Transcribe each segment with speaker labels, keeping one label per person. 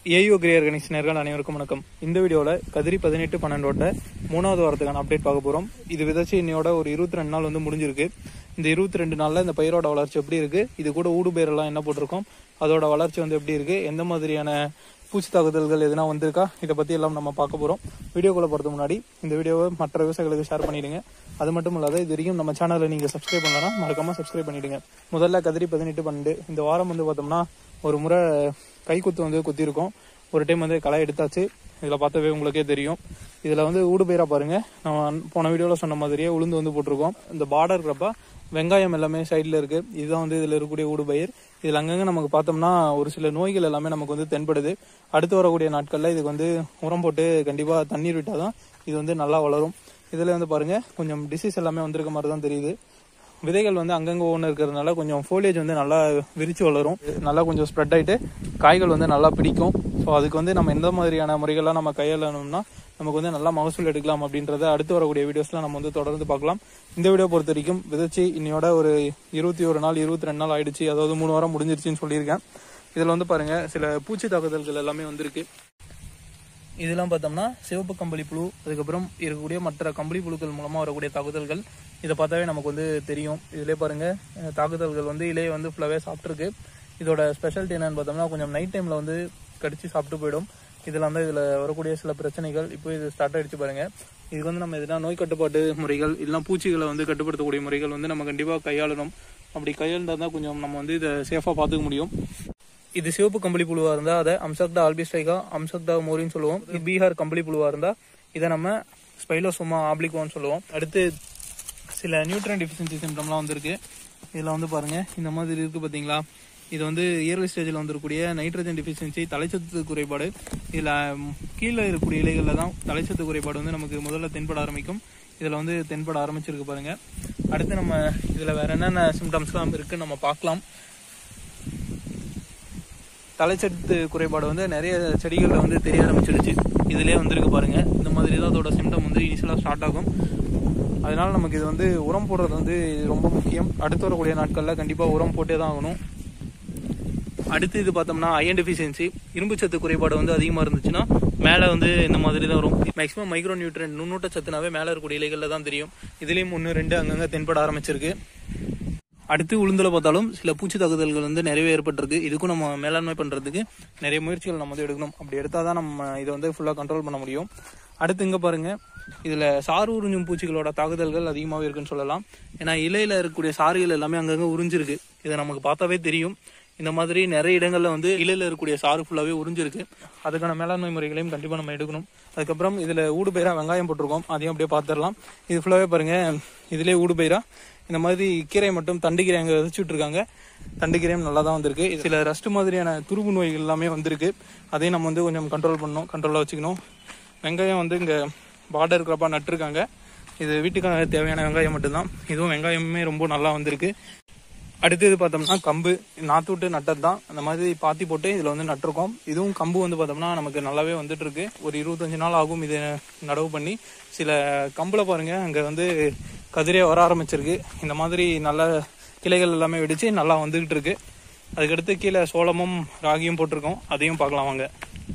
Speaker 1: AU கிரியர் Ganesh நேர்கள் அனைவருக்கும் வணக்கம் இந்த வீடியோவில் கதிரி பதினெட்டு பன்னெண்டோட மூணாவது வாரத்துக்கான அப்டேட் பார்க்க போகிறோம் இது விதைச்சி இன்னையோட ஒரு இருபத்தி ரெண்டு நாள் வந்து முடிஞ்சிருக்கு இந்த இருபத்தி ரெண்டு நாளில் இந்த பயிரோட வளர்ச்சி எப்படி இருக்கு இது கூட ஊடு பயிரெல்லாம் என்ன போட்டிருக்கோம் அதோட வளர்ச்சி வந்து எப்படி இருக்கு எந்த மாதிரியான பூச்சி தாக்குதல்கள் எதுனா வந்திருக்கா இதை பற்றி எல்லாம் நம்ம பார்க்க போகிறோம் வீடியோக்குள்ள போகிறது முன்னாடி இந்த வீடியோவை மற்ற விவசாயிகளுக்கு ஷேர் பண்ணிடுங்க அது மட்டும் இல்லாத இது வரைக்கும் நம்ம சேனலை நீங்கள் சப்ஸ்கிரைப் பண்ணலாம் மறக்காம சப்ஸ்கிரைப் பண்ணிடுங்க முதல்ல கதிரி பதினெட்டு பன்னெண்டு இந்த வாரம் வந்து பார்த்தோம்னா ஒரு முறை கைக்குத்து வந்து குத்திருக்கோம் ஒரு டைம் வந்து களை எடுத்தாச்சு இதில் பார்த்தாவே உங்களுக்கே தெரியும் இதில் வந்து ஊடு பயிரா பாருங்க நம்ம போன வீடியோவில் சொன்ன மாதிரியே உளுந்து வந்து போட்டிருக்கோம் இந்த பார்டர் இருக்கிறப்ப வெங்காயம் எல்லாமே சைடில் இருக்கு இதுதான் வந்து இதில் இருக்கக்கூடிய ஊடு பயிர் இதில் அங்கங்கே நமக்கு பார்த்தோம்னா ஒரு சில நோய்கள் எல்லாமே நமக்கு வந்து தென்படுது அடுத்து வரக்கூடிய நாட்களில் இதுக்கு வந்து உரம் போட்டு கண்டிப்பாக தண்ணீர் விட்டால் தான் இது வந்து நல்லா வளரும் இதில் வந்து பாருங்க கொஞ்சம் டிசீஸ் எல்லாமே வந்திருக்க மாதிரி தான் தெரியுது விதைகள் வந்து அங்கங்க ஒன்று இருக்கிறதுனால கொஞ்சம் ஃபோலியேஜ் வந்து நல்லா விரிச்சு வளரும் நல்லா கொஞ்சம் ஸ்ப்ரெட் ஆயிட்டு காய்கள் வந்து நல்லா பிடிக்கும் ஸோ அதுக்கு வந்து நம்ம எந்த மாதிரியான முறைகள்லாம் நம்ம கையாளணும்னா நமக்கு வந்து நல்லா மகசூல் எடுக்கலாம் அப்படின்றத அடுத்து வரக்கூடிய வீடியோஸ்ல நம்ம வந்து தொடர்ந்து பார்க்கலாம் இந்த வீடியோ பொறுத்த வரைக்கும் விதைச்சி இன்னையோட ஒரு இருபத்தி ஒரு நாள் இருபத்தி ரெண்டு நாள் ஆயிடுச்சு அதாவது மூணு வாரம் முடிஞ்சிருச்சுன்னு சொல்லியிருக்கேன் இதில் வந்து பாருங்க சில பூச்சி தாக்குதல்கள் எல்லாமே வந்திருக்கு இதெல்லாம் பார்த்தோம்னா சிவப்பு கம்பளி புழு அதுக்கப்புறம் இருக்கக்கூடிய மற்ற கம்பளி புழுக்கள் மூலமா வரக்கூடிய தாக்குதல்கள் இதை பார்த்தாவே நமக்கு வந்து தெரியும் இதுலேயே பாருங்க அஹ், தாக்குதல்கள் வந்து இலையை வந்து ஃபுல்லாகவே சாப்பிட்ருக்கு இதோட ஸ்பெஷாலிட்டி என்னன்னு பார்த்தோம்னா கொஞ்சம் நைட் டைம்ல வந்து கடிச்சு சாப்பிட்டு போயிடும் இதெல்லாம் தான் இதில் வரக்கூடிய சில பிரச்சனைகள் இப்போ இது ஸ்டார்ட் ஆயிடுச்சு பாருங்க இதுக்கு வந்து நம்ம எதுனா நோய் கட்டுப்பாட்டு முறைகள் இல்லைனா பூச்சிகளை வந்து கட்டுப்படுத்தக்கூடிய முறைகள் வந்து நம்ம கண்டிப்பாக கையாளணும் அப்படி கையாண்டால் தான் கொஞ்சம் நம்ம வந்து இதை சேஃபாக பார்த்துக்க முடியும் இது சிவப்பு கம்பளி புழுவா இருந்தா அதை அம்சக்தா ஆல்பிஸ்டைகா அம்சக்தா மோரின்னு சொல்லுவோம் இது பீகார் கம்பளி புழுவா இருந்தா இதை நம்ம ஸ்பைலோசோமா ஆப்ளிகோன்னு சொல்லுவோம் அடுத்து சில நியூட்ரன் டிஃபிஷியன்சி சிம்டம்லாம் வந்திருக்கு இதில் வந்து பாருங்க இந்த மாதிரி இருக்கு பார்த்தீங்களா இது வந்து இயர்லி ஸ்டேஜில் வந்திருக்கக்கூடிய நைட்ரஜன் டிஃபிஷியன்சி தலைச்சத்து குறைபாடு இதில் கீழே இருக்கக்கூடிய இலைகளில் தான் தலைச்சத்து குறைபாடு வந்து நமக்கு முதல்ல தென்பட ஆரம்பிக்கும் இதில் வந்து தென்பட ஆரம்பிச்சிருக்கு பாருங்க அடுத்து நம்ம இதில் வேற என்னென்ன சிம்டம்ஸ்லாம் இருக்குன்னு நம்ம பார்க்கலாம் தலைச்சத்து குறைபாடு வந்து நிறைய செடிகளில் வந்து தெரிய ஆரம்பிச்சிடுச்சு இதுலேயே வந்திருக்கு பாருங்க இந்த மாதிரி தான் அதோட சிம்டம் வந்து இனிஷியலாக ஸ்டார்ட் ஆகும் அதனால நமக்கு இது வந்து உரம் போடுறது வந்து ரொம்ப முக்கியம் அடுத்து வரக்கூடிய நாட்களில் கண்டிப்பாக உரம் போட்டே தான் ஆகணும் அடுத்து இது பார்த்தோம்னா அயன் டெஃபிஷியன்சி இரும்புச்சத்து குறைபாடு வந்து அதிகமாக இருந்துச்சுன்னா மேலே வந்து இந்த மாதிரி தான் வரும் மேக்ஸிமம் மைக்ரோ நியூட்ரன் நுண்ணூட்ட சத்துனாவே மேலே இருக்கக்கூடிய இலைகளில் தான் தெரியும் இதுலேயும் ஒன்று ரெண்டு அங்கங்கே தென்பட ஆரம்பிச்சிருக்கு அடுத்து உளுந்துல பார்த்தாலும் சில பூச்சி தாக்குதல்கள் வந்து நிறையவே ஏற்பட்டிருக்கு இதுக்கும் நம்ம மேலாண்மை பண்றதுக்கு நிறைய முயற்சிகள் நம்ம வந்து எடுக்கணும் அப்படி எடுத்தால் தான் நம்ம இதை வந்து ஃபுல்லாக கண்ட்ரோல் பண்ண முடியும் அடுத்து இங்கே பாருங்க இதில் சாறு உறிஞ்சும் பூச்சிகளோட தாக்குதல்கள் அதிகமாகவே இருக்குன்னு சொல்லலாம் ஏன்னா இலையில இருக்கக்கூடிய சாறுகள் எல்லாமே அங்கங்கே உறிஞ்சிருக்கு இதை நமக்கு பார்த்தாவே தெரியும் இந்த மாதிரி நிறைய இடங்கள்ல வந்து இலையில இருக்கக்கூடிய சாறு ஃபுல்லாகவே உறிஞ்சிருக்கு அதுக்கான மேலாண்மை முறைகளையும் கண்டிப்பாக நம்ம எடுக்கணும் அதுக்கப்புறம் இதில் ஊடு பயிரா வெங்காயம் போட்டிருக்கோம் அதையும் அப்படியே பார்த்துடலாம் இது ஃபுல்லாகவே பாருங்க இதுலேயே ஊடு பயிரா இந்த மாதிரி கீரை மட்டும் தண்டு கீரை அங்கே விதைச்சிட்டு இருக்காங்க தண்டு கீரையும் நல்லா தான் வந்திருக்கு சில ரஸ்ட் மாதிரியான துருவு நோய்கள் எல்லாமே வந்திருக்கு அதையும் நம்ம வந்து கொஞ்சம் கண்ட்ரோல் பண்ணணும் கண்ட்ரோலாக வச்சுக்கணும் வெங்காயம் வந்து இங்கே பார்டர் இருக்கிறப்ப நட்டுருக்காங்க இது வீட்டுக்கான தேவையான வெங்காயம் மட்டும்தான் இதுவும் வெங்காயமே ரொம்ப நல்லா வந்திருக்கு அடுத்தது பார்த்தோம்னா கம்பு நாத்து விட்டு நட்டது தான் அந்த மாதிரி பாத்தி போட்டு இதில் வந்து நட்டிருக்கோம் இதுவும் கம்பு வந்து பார்த்தோம்னா நமக்கு நல்லாவே வந்துட்டு இருக்கு ஒரு இருபத்தஞ்சு நாள் ஆகும் இது நடவு பண்ணி சில கம்புல பாருங்க அங்கே வந்து கதிரே வர ஆரம்பிச்சிருக்கு இந்த மாதிரி நல்ல கிளைகள் எல்லாமே வெடிச்சு நல்லா வந்துகிட்டு இருக்கு அதுக்கடுத்து கீழே சோளமும் ராகியும் போட்டிருக்கோம் அதையும் பார்க்கலாம் வாங்க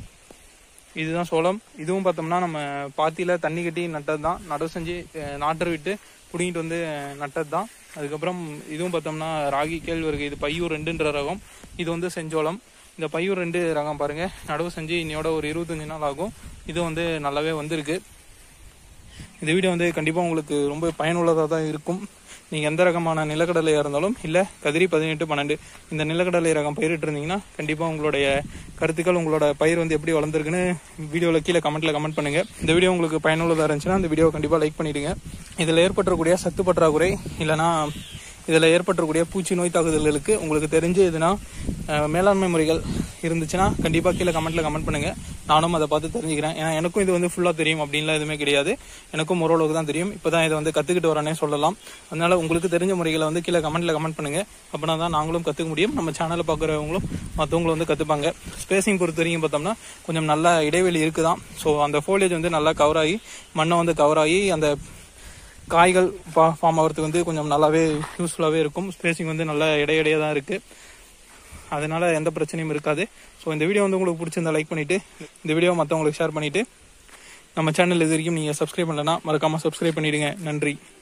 Speaker 1: இதுதான் சோளம் இதுவும் பார்த்தோம்னா நம்ம பாத்தியில தண்ணி கட்டி நட்டது தான் நடவு செஞ்சு அஹ், நாற்று விட்டு பிடிங்கிட்டு வந்து நட்டது தான் அதுக்கப்புறம் இதுவும் பார்த்தோம்னா ராகி கேழ்வரகு இது பையூர் ரெண்டுன்ற ரகம் இது வந்து செஞ்சோளம் இந்த பையூர் ரெண்டு ரகம் பாருங்க நடவு செஞ்சு இன்னையோட ஒரு இருபத்தஞ்சு நாள் ஆகும் இது வந்து நல்லாவே வந்திருக்கு இந்த வீடியோ வந்து கண்டிப்பாக உங்களுக்கு ரொம்ப பயனுள்ளதாக தான் இருக்கும் நீங்கள் எந்த ரகமான நிலக்கடலையாக இருந்தாலும் இல்லை கதிரி பதினெட்டு பன்னெண்டு இந்த நிலக்கடலை ரகம் பயிரிட்டு இருந்தீங்கன்னா கண்டிப்பாக உங்களுடைய கருத்துக்கள் உங்களோட பயிர் வந்து எப்படி வளர்ந்துருக்குன்னு வீடியோவில் கீழே கமெண்ட்டில் கமெண்ட் பண்ணுங்கள் இந்த வீடியோ உங்களுக்கு பயனுள்ளதாக இருந்துச்சுன்னா இந்த வீடியோ கண்டிப்பாக லைக் பண்ணிவிடுங்க இதில் ஏற்பட்டக்கூடிய சத்து பற்றாக்குறை இல்லைனா இதில் ஏற்பட்டக்கூடிய பூச்சி நோய் தாக்குதல்களுக்கு உங்களுக்கு தெரிஞ்சு எதுனா அஹ், மேலாண்மை முறைகள் இருந்துச்சுன்னா கண்டிப்பாக கீழே கமெண்ட்டில் கமெண்ட் பண்ணுங்கள் நானும் அதை பார்த்து தெரிஞ்சுக்கிறேன் ஏன்னா எனக்கும் இது வந்து ஃபுல்லாக தெரியும் அப்படின்லாம் எதுவுமே கிடையாது எனக்கும் ஓரளவுக்கு தான் தெரியும் இப்போ தான் இதை வந்து கற்றுக்கிட்டு வரேனே சொல்லலாம் அதனால உங்களுக்கு தெரிஞ்ச முறைகளை வந்து கீழே கமெண்ட்டில் கமெண்ட் பண்ணுங்கள் அப்படின்னா தான் நாங்களும் கற்றுக்க முடியும் நம்ம சேனலை பார்க்குறவங்களும் மற்றவங்களும் வந்து கற்றுப்பாங்க ஸ்பேசிங் பொறுத்த வரைக்கும் பார்த்தோம்னா கொஞ்சம் நல்ல இடைவெளி இருக்குதான் ஸோ அந்த ஃபோலியேஜ் வந்து நல்லா கவர் ஆகி மண்ணை வந்து கவர் ஆகி அந்த காய்கள் ஃபார்ம் ஆகிறதுக்கு வந்து கொஞ்சம் நல்லாவே யூஸ்ஃபுல்லாகவே இருக்கும் ஸ்பேசிங் வந்து நல்ல இடையிடையே தான் இருக்குது அதனால எந்த பிரச்சனையும் இருக்காது ஸோ இந்த வீடியோ வந்து உங்களுக்கு பிடிச்சிருந்தா லைக் பண்ணிட்டு இந்த வீடியோ மற்றவங்களுக்கு ஷேர் பண்ணிட்டு நம்ம சேனல் இது வரைக்கும் நீங்கள் சப்ஸ்கிரைப் பண்ணலன்னா மறக்காமல் சப்ஸ்கிரைப் பண்ணிடுங்க நன்றி